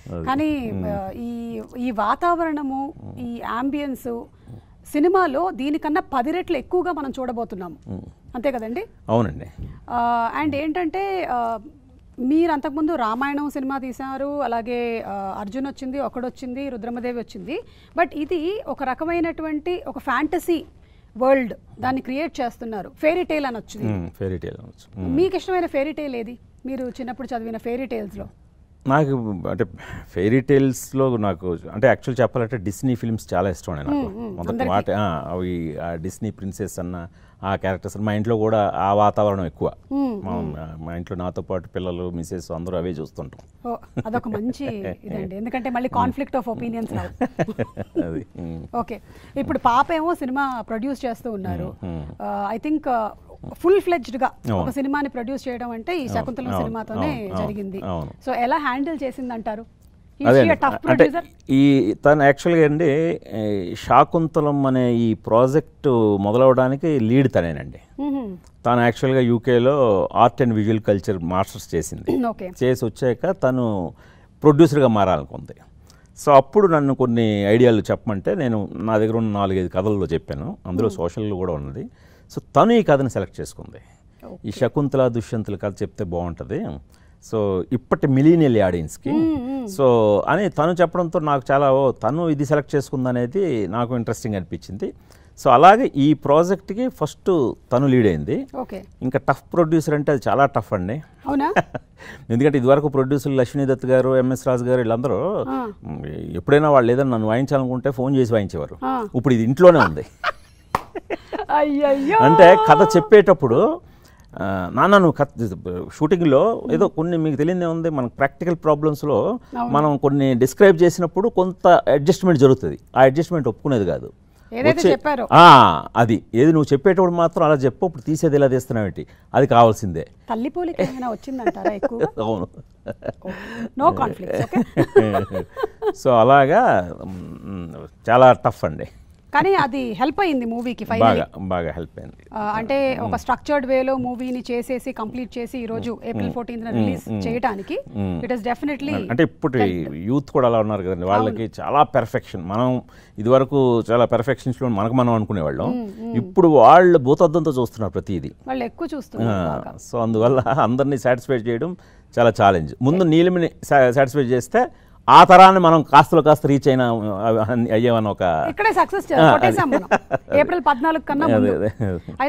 కానీ ఆ, ఈ ఈ వాతావరణము ఈ అంబియన్స్ సినిమాలో దీనికన్నా పది రెట్లు ఎక్కువగా మనం చూడబోతున్నాము అంతే కదండి అవునండి అండ్ ఏంటంటే ఆ, మీరు అంతకుముందు రామాయణం సినిమా తీశారు అలాగే ఆ, అర్జున్ వచ్చింది ఒకడొచ్చింది రుద్రమదేవి వచ్చింది బట్ ఇది ఒక రకమైనటువంటి ఒక ఫ్యాంటసీ వరల్డ్ దాన్ని క్రియేట్ చేస్తున్నారు ఫేరీ టేల్ అని వచ్చింది ఫెయిరీ టేల్ అనొచ్చు మీకు ఇష్టమైన ఫేరీ టేల్ ఏది మీరు చిన్నప్పుడు చదివిన ఫేరీ టేల్స్లో నాకు అంటే ఫెయిరీ టేల్స్లో నాకు అంటే యాక్చువల్ చెప్పాలంటే డిస్నీ ఫిల్మ్స్ చాలా ఇష్టం అండి నాకు మొదటి వాటి ఆ, అవి ఆ డిస్నీ ప్రిన్సెస్ అన్న ఆ క్యారెక్టర్స్ మా ఇంట్లో కూడా ఆ వాతావరణం ఎక్కువ మా మా ఇంట్లో నాతో పాటు పిల్లలు మిసెస్ అందరూ అవే చూస్తుంటాం ఓ అదొక మంచి ఇదండి ఎందుకంటే మళ్ళీ కాన్ఫ్లిక్ట్ ఆఫ్ ఒపీనియన్స్ రావు అది ఉమ్. ఓకే ఇప్పుడు పాప ఏమో సినిమా ప్రొడ్యూస్ చేస్తూ ఉన్నారు ఐ థింక్ ఫుల్ ఫ్లెడ్జ్డ్ గా ఒక సినిమాని ప్రొడ్యూస్ చేయడం అంటే ఈ శకుంతలం అవును, సినిమాతోనే అవును, అవును, జరిగింది అవును. సో ఎలా హ్యాండిల్ చేసింది అంటారు అదే టఫ్ అంటే ప్రొడ్యూసర్ ఈ తను యాక్చువల్గా అండి ఈ శాకుంతలం అనే ఈ ప్రాజెక్టు మొదలవడానికి లీడ్ తనేనండి తాను యాక్చువల్గా యూకేలో art and visual culture masters చేసింది ఓకే చేసి వచ్చాక తను ప్రొడ్యూసర్గా మారాలనుకుంది సో అప్పుడు నన్ను కొన్ని ఐడియాలు చెప్పమంటే నేను నా దగ్గర ఉన్న నాలుగైదు కథల్లో చెప్పాను అందులో సోషల్లో కూడా ఉన్నది సో తను ఈ కథని సెలెక్ట్ చేసుకుంది ఈ శకుంతల దుష్యంతుల కథ చెప్తే బాగుంటుంది సో ఇప్పటి మిలీనియల్ ఆడియన్స్కి సో అని తను చెప్పడంతో నాకు చాలా ఓ తను ఇది సెలెక్ట్ చేసుకుందనేది నాకు ఇంట్రెస్టింగ్ అనిపించింది సో అలాగే ఈ ప్రాజెక్ట్కి ఫస్ట్ తను లీడ్ అయింది ఓకే ఇంకా టఫ్ ప్రొడ్యూసర్ అంటే అది చాలా టఫ్ అండి అవునా ఎందుకంటే ఇదివరకు ప్రొడ్యూసర్ లక్ష్మీ దత్ గారు ఎంఎస్ రాజు గారు వీళ్ళందరూ మ్, ఎప్పుడైనా వాళ్ళు ఏదైనా నన్ను వాయించాలనుకుంటే ఫోన్ చేసి వాయించేవారు ఆ. ఇప్పుడు ఇది ఇంట్లోనే ఉంది అయ్యయ్యో అంటే కథ చెప్పేటప్పుడు ఆ, నాన్న నువ్వు కథ షూటింగ్లో ఏదో కొన్ని మీకు తెలియదే ఉంది మన ప్రాక్టికల్ ప్రాబ్లమ్స్లో మనం కొన్ని డిస్క్రైబ్ చేసినప్పుడు కొంత అడ్జస్ట్మెంట్ జరుగుతుంది ఆ అడ్జస్ట్మెంట్ ఒప్పుకునేది కాదు ఏదైతే వచ్చే- చెప్పారో. ఆ, అది ఏది నువ్వు చెప్పేటప్పుడు మాత్రం అలా చెప్పు ఇప్పుడు తీసేది ఇలా తీస్తున్నావేంటి అది కావాల్సిందే తల్లి పోలిక ఏమైనా వచ్చిందంటారా ఎక్కువ అవును నో కాన్ఫ్లిక్ట్ ఓకే సో అలాగా మ్, చాలా టఫ్ అండి కానీ అది హెల్ప్ అయింది మూవీకి ఫైనల్ బాగా బాగా హెల్ప్ అయింది అంటే ఒక స్ట్రక్చర్డ్ వేలో మూవీని చేసేసి కంప్లీట్ చేసి ఈ రోజు ఏప్రిల్ ఫోర్టీన్త్ రిలీజ్ చేయడానికి ఇట్ ఇస్ డెఫినెట్లీ అంటే ఇప్పుడు యూత్ కూడా అలా ఉన్నారు కదండి వాళ్ళకి చాలా పెర్ఫెక్షన్ మనం ఇదివరకు చాలా పెర్ఫెక్షన్స్లో మనకు మనం అనుకునేవాళ్ళం ఇప్పుడు వాళ్ళు భూతద్దంతో చూస్తున్నారు ప్రతిదీ వాళ్ళు ఎక్కువ చూస్తున్నారు బాగా. సో అందువల్ల అందరినీ సాటిస్ఫై చేయడం చాలా ఛాలెంజ్ ముందు నీలిమిని సాటిస్ఫై చేస్తే ఆ తరాన్ని మనం కాస్తలో కాస్త రీచ్ అయిన అయ్యామని ఒక ఇక్కడే సక్సెస్ కొట్టేసాం మనం ఏప్రిల్ పద్నాలుగు కన్నా ముందు అదే, అదే.